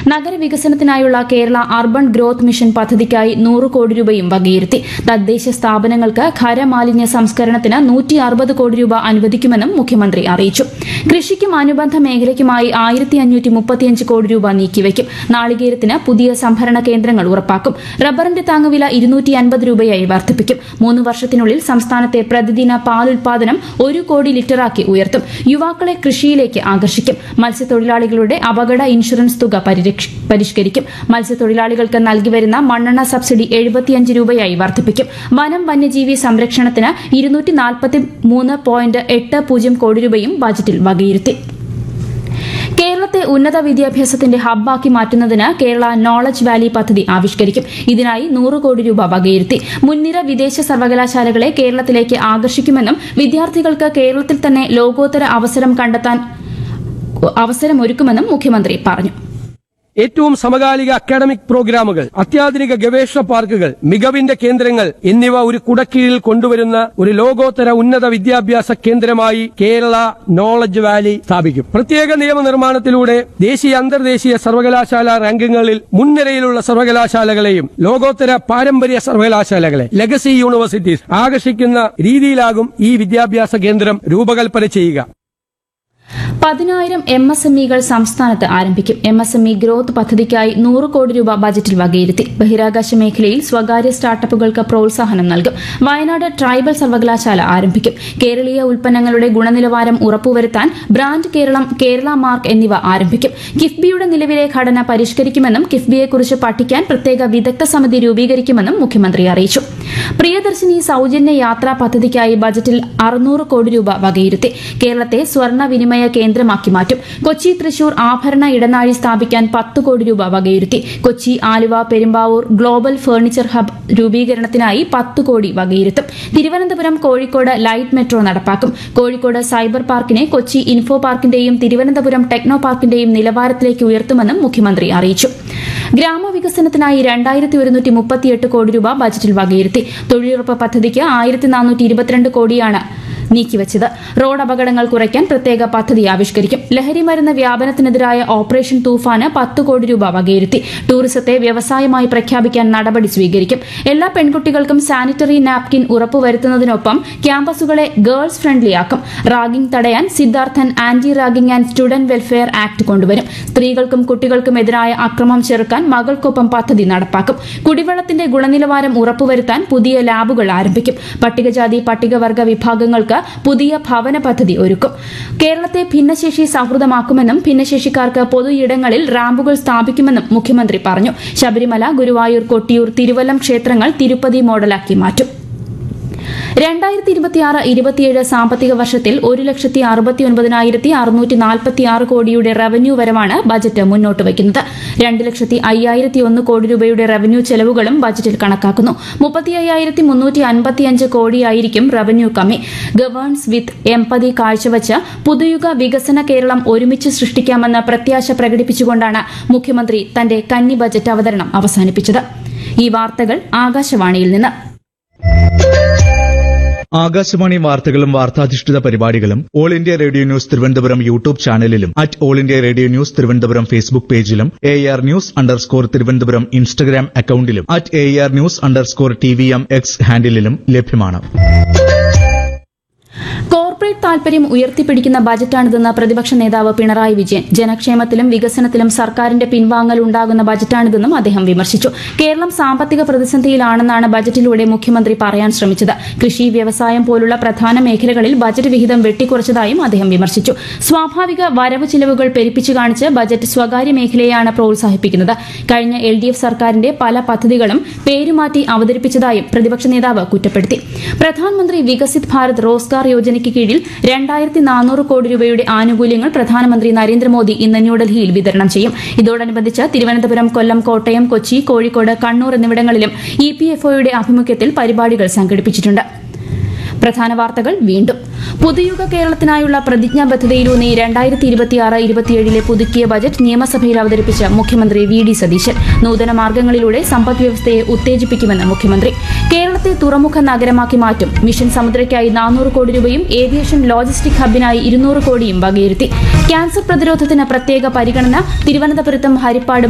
നഗരവികസനത്തിനായുള്ള Kerala urban growth mission പദ്ധതിക്കായി നൂറ് കോടി രൂപയും വകയിരുത്തി തദ്ദേശ സ്ഥാപനങ്ങൾക്ക് ഖരമാലിന്യ സംസ്കരണത്തിന് നൂറ്റി അറുപത് കോടി രൂപ അനുവദിക്കുമെന്നും മുഖ്യമന്ത്രി അറിയിച്ചു കൃഷിക്കും അനുബന്ധ മേഖലയ്ക്കുമായി ആയിരത്തി അഞ്ഞൂറ്റി മുപ്പത്തിയഞ്ച് കോടി രൂപ നീക്കിവയ്ക്കും നാളികേരത്തിന് പുതിയ സംഭരണ കേന്ദ്രങ്ങൾ ഉറപ്പാക്കും റബ്ബറിന്റെ താങ്ങുവില ഇരുന്നൂറ്റി അൻപത് രൂപയായി വർദ്ധിപ്പിക്കും മൂന്ന് വർഷത്തിനുള്ളിൽ സംസ്ഥാനത്തെ പ്രതിദിന പാൽ ഉൽപാദനം ഒരു കോടി ലിറ്ററാക്കി ഉയർത്തും യുവാക്കളെ കൃഷിയിലേക്ക് ആകർഷിക്കും മത്സ്യത്തൊഴിലാളികളുടെ അപകട ഇൻഷുറൻസ് തുക പരിരക്ഷ- പരിഷ്കരിക്കും മത്സ്യത്തൊഴിലാളികൾക്ക് നൽകിവരുന്ന മണ്ണെണ്ണ സബ്സിഡി എഴുപത്തിയഞ്ച് രൂപയായി വർദ്ധിപ്പിക്കും വനം വന്യജീവി സംരക്ഷണത്തിന് ഇരുന്നൂറ്റി നാൽപ്പത്തി മൂന്ന് പോയിന്റ് എട്ട് പൂജ്യം കോടി രൂപയും ബജറ്റിൽ വകയിരുത്തി കേരളത്തെ ഉന്നത വിദ്യാഭ്യാസത്തിന്റെ ഹബ്ബാക്കി മാറ്റുന്നതിന് കേരള നോളജ് വാലി പദ്ധതി ആവിഷ്കരിക്കും ഇതിനായി നൂറ് കോടി രൂപ വകയിരുത്തി മുൻനിര വിദേശ സർവകലാശാലകളെ കേരളത്തിലേക്ക് ആകർഷിക്കുമെന്നും വിദ്യാർത്ഥികൾക്ക് കേരളത്തിൽ തന്നെ ലോകോത്തര അവസരം കണ്ടെത്താൻ അവസരമൊരുക്കുമെന്നും മുഖ്യമന്ത്രി പറഞ്ഞു ഏറ്റവും സമകാലിക അക്കാഡമിക് പ്രോഗ്രാമുകൾ അത്യാധുനിക ഗവേഷണ പാർക്കുകൾ മികവിന്റെ കേന്ദ്രങ്ങൾ എന്നിവ ഒരു കുടക്കീഴിൽ കൊണ്ടുവരുന്ന ഒരു ലോകോത്തര ഉന്നത വിദ്യാഭ്യാസ കേന്ദ്രമായി കേരള നോളജ് വാലി സ്ഥാപിക്കും പ്രത്യേക നിയമനിർമ്മാണത്തിലൂടെ ദേശീയ അന്തർദേശീയ സർവകലാശാല റാങ്കിങ്ങുകളിൽ മുൻനിരയിലുള്ള സർവകലാശാലകളെയും ലോകോത്തര പാരമ്പര്യ സർവകലാശാലകളെ ലെഗസി യൂണിവേഴ്സിറ്റീസ് ആകർഷിക്കുന്ന രീതിയിലാകും ഈ വിദ്യാഭ്യാസ കേന്ദ്രം രൂപകൽപ്പന ചെയ്യുക പതിനായിരം എം എസ് എം ഇകൾ സംസ്ഥാനത്ത് ആരംഭിക്കും M S M E growth പദ്ധതിക്കായി നൂറ് കോടി രൂപ ബജറ്റിൽ വകയിരുത്തി ബഹിരാകാശ മേഖലയിൽ സ്വകാര്യ സ്റ്റാർട്ടപ്പുകൾക്ക് പ്രോത്സാഹനം നൽകും വയനാട് ട്രൈബൽ സർവകലാശാല ആരംഭിക്കും കേരളീയ ഉൽപ്പന്നങ്ങളുടെ ഗുണനിലവാരം ഉറപ്പുവരുത്താൻ ബ്രാൻഡ് കേരളം കേരള മാർക്ക് എന്നിവ ആരംഭിക്കും കിഫ്ബിയുടെ നിലവിലെ ഘടന പരിഷ്കരിക്കുമെന്നും കിഫ്ബിയെക്കുറിച്ച് പഠിക്കാൻ പ്രത്യേക വിദഗ്ധ സമിതി രൂപീകരിക്കുമെന്നും മുഖ്യമന്ത്രി അറിയിച്ചു പ്രിയദർശിനി സൌജന്യ യാത്രാ പദ്ധതിക്കായി ബജറ്റിൽ അറുന്നൂറ് കോടി രൂപ വകയിരുത്തി കേരളത്തെ സ്വർണ്ണ വിനിമയ കേന്ദ്രമാക്കി മാറ്റും കൊച്ചി തൃശൂർ ആഭരണ ഇടനാഴി സ്ഥാപിക്കാൻ പത്ത് കോടി രൂപ വകയിരുത്തി Kochi Aluva Perumbavoor global furniture hub രൂപീകരണത്തിനായി പത്ത് കോടി വകയിരുത്തും തിരുവനന്തപുരം കോഴിക്കോട് ലൈറ്റ് മെട്രോ നടപ്പാക്കും കോഴിക്കോട് സൈബർ പാർക്കിനെ കൊച്ചി ഇൻഫോ പാർക്കിന്റെയും തിരുവനന്തപുരം ടെക്നോ പാർക്കിന്റെയും നിലവാരത്തിലേക്ക് ഉയർത്തുമെന്നും മുഖ്യമന്ത്രി അറിയിച്ചു ഗ്രാമവികസനത്തിനായി രണ്ടായിരത്തി ഒരുന്നൂറ്റി മുപ്പത്തിയെട്ട് കോടി രൂപ ബജറ്റിൽ വകയിരുത്തി തൊഴിലുറപ്പ് പദ്ധതിക്ക് ആയിരത്തി നാനൂറ്റി ഇരുപത്തിരണ്ട് കോടിയാണ് നീക്കിവച്ചത് റോഡ് അപകടങ്ങൾ കുറയ്ക്കാൻ പ്രത്യേക പദ്ധതി ആവിഷ്കരിക്കും ലഹരി മരുന്ന് വ്യാപനത്തിനെതിരായ ഓപ്പറേഷൻ തൂഫാന് പത്ത് കോടി രൂപ വകയിരുത്തി ടൂറിസത്തെ വ്യവസായമായി പ്രഖ്യാപിക്കാൻ നടപടി സ്വീകരിക്കും എല്ലാ പെൺകുട്ടികൾക്കും സാനിറ്ററി നാപ്കിൻ ഉറപ്പുവരുത്തുന്നതിനൊപ്പം ക്യാമ്പസുകളെ ഗേൾസ് ഫ്രണ്ട്ലിയാക്കും റാഗിംഗ് തടയാൻ Sidharthan anti ragging and student welfare act കൊണ്ടുവരും സ്ത്രീകൾക്കും കുട്ടികൾക്കും എതിരായ അക്രമം ചെറുക്കാൻ മകൾക്കൊപ്പം പദ്ധതി നടപ്പാക്കും കുടിവെള്ളത്തിന്റെ ഗുണനിലവാരം ഉറപ്പുവരുത്താൻ പുതിയ ലാബുകൾ ആരംഭിക്കും പട്ടികജാതി പട്ടികവർഗ വിഭാഗങ്ങൾക്ക് പുതിയ ഭവന പദ്ധതി ഒരുക്കും കേരളത്തെ ഭിന്നശേഷി സൗഹൃദമാക്കുമെന്നും ഭിന്നശേഷിക്കാർക്ക് പൊതു ഇടങ്ങളിൽ റാമ്പുകൾ സ്ഥാപിക്കുമെന്നും മുഖ്യമന്ത്രി പറഞ്ഞു ശബരിമല ഗുരുവായൂർ കൊട്ടിയൂർ തിരുവല്ലം ക്ഷേത്രങ്ങൾ തിരുപ്പതി മോഡലാക്കി മാറ്റും രണ്ടായിരത്തി ഇരുപത്തിയാറ് ഇരുപത്തിയേഴ് സാമ്പത്തിക വർഷത്തിൽ ഒരു ലക്ഷത്തി അറുപത്തി ഒൻപതിനായിരത്തി അറുന്നൂറ്റി നാൽപ്പത്തി ആറ് കോടിയുടെ റവന്യൂ വരവാണ് ബജറ്റ് മുന്നോട്ട് വയ്ക്കുന്നത് രണ്ട് ലക്ഷത്തി അയ്യായിരത്തി ഒന്ന് കോടി രൂപയുടെ റവന്യൂ ചെലവുകളും ബജറ്റിൽ കണക്കാക്കുന്നു മുപ്പത്തി അയ്യായിരത്തി മുന്നൂറ്റി അൻപത്തിയഞ്ച് കോടിയായിരിക്കും റവന്യൂ കമ്മി ഗവേൺസ് വിത്ത് എംപതി കാഴ്ചവച്ച് പുതുയുഗ വികസന കേരളം ഒരുമിച്ച് സൃഷ്ടിക്കാമെന്ന് പ്രത്യാശ പ്രകടിപ്പിച്ചുകൊണ്ടാണ് മുഖ്യമന്ത്രി തന്റെ കന്നി ബജറ്റ് അവതരണം അവസാനിപ്പിച്ചത് ഈ വാർത്തകൾ ആകാശവാണിയിൽ നിന്ന് ആകാശവാണി വാർത്തകളും വാർത്താധിഷ്ഠിത പരിപാടികളും all India radio news Thiruvananthapuram YouTube ചാനലിലും at all India radio news Thiruvananthapuram Facebook പേജിലും air news underscore Thiruvananthapuram Instagram അക്കൌണ്ടിലും at air news underscore T V M X ഹാൻഡിലും ലഭ്യമാണ് കോർപ്പറേറ്റ് താൽപര്യം ഉയർത്തിപ്പിടിക്കുന്ന ബജറ്റാണിതെന്ന് പ്രതിപക്ഷ നേതാവ് പിണറായി വിജയൻ ജനക്ഷേമത്തിലും വികസനത്തിലും സർക്കാരിന്റെ പിൻവാങ്ങൽ ഉണ്ടാകുന്ന ബജറ്റാണിതെന്നും അദ്ദേഹം വിമർശിച്ചു കേരളം സാമ്പത്തിക പ്രതിസന്ധിയിലാണെന്നാണ് ബജറ്റിലൂടെ മുഖ്യമന്ത്രി പറയാൻ ശ്രമിച്ചത് കൃഷി വ്യവസായം പോലുള്ള പ്രധാന മേഖലകളിൽ ബജറ്റ് വിഹിതം വെട്ടിക്കുറച്ചതായും അദ്ദേഹം വിമർശിച്ചു സ്വാഭാവിക വരവ് ചിലവുകൾ പെരുപ്പിച്ചു കാണിച്ച് ബജറ്റ് സ്വകാര്യ മേഖലയെയാണ് പ്രോത്സാഹിപ്പിക്കുന്നത് കഴിഞ്ഞ എൽ ഡി എഫ് സർക്കാരിന്റെ പല പദ്ധതികളും പേരുമാറ്റി അവതരിപ്പിച്ചതായും പ്രതിപക്ഷ നേതാവ് കുറ്റപ്പെടുത്തി പ്രധാനമന്ത്രി വികസിത് ഭാരത് റോസ്ഗാർ യോജനയ്ക്ക് കീഴിൽ രണ്ടായിരത്തി നാനൂറ് കോടി രൂപയുടെ ആനുകൂല്യങ്ങൾ പ്രധാനമന്ത്രി നരേന്ദ്രമോദി ഇന്ന് ന്യൂഡൽഹിയിൽ വിതരണം ചെയ്യും ഇതോടനുബന്ധിച്ച് തിരുവനന്തപുരം കൊല്ലം കോട്ടയം കൊച്ചി കോഴിക്കോട് കണ്ണൂർ എന്നിവിടങ്ങളിലും ഇ പി എഫ് ഒയുടെ ആഭിമുഖ്യത്തിൽ പരിപാടികൾ സംഘടിപ്പിച്ചിട്ടുണ്ട് പ്രധാന വാർത്തകൾ വീണ്ടും പുതുയുഗ കേരളത്തിനായുള്ള പ്രതിജ്ഞാബദ്ധതയിലൂന്നി രണ്ടായിരത്തി ഇരുപത്തിയാറ് ഇരുപത്തിയേഴിലെ പുതുക്കിയ ബജറ്റ് നിയമസഭയിൽ അവതരിപ്പിച്ച മുഖ്യമന്ത്രി വി ഡി സതീശൻ നൂതന മാർഗങ്ങളിലൂടെ സമ്പദ് വ്യവസ്ഥയെ ഉത്തേജിപ്പിക്കുമെന്ന് മുഖ്യമന്ത്രി കേരളത്തെ തുറമുഖ നഗരമാക്കി മാറ്റും മിഷൻ സമുദ്രയ്ക്കായി നാനൂറ് കോടി രൂപയും ഏവിയേഷൻ ലോജിസ്റ്റിക് ഹബിനായി ഇരുന്നൂറ് കോടിയും വകയിരുത്തി ക്യാൻസർ പ്രതിരോധത്തിന് പ്രത്യേക പരിഗണന തിരുവനന്തപുരത്തും ഹരിപ്പാടും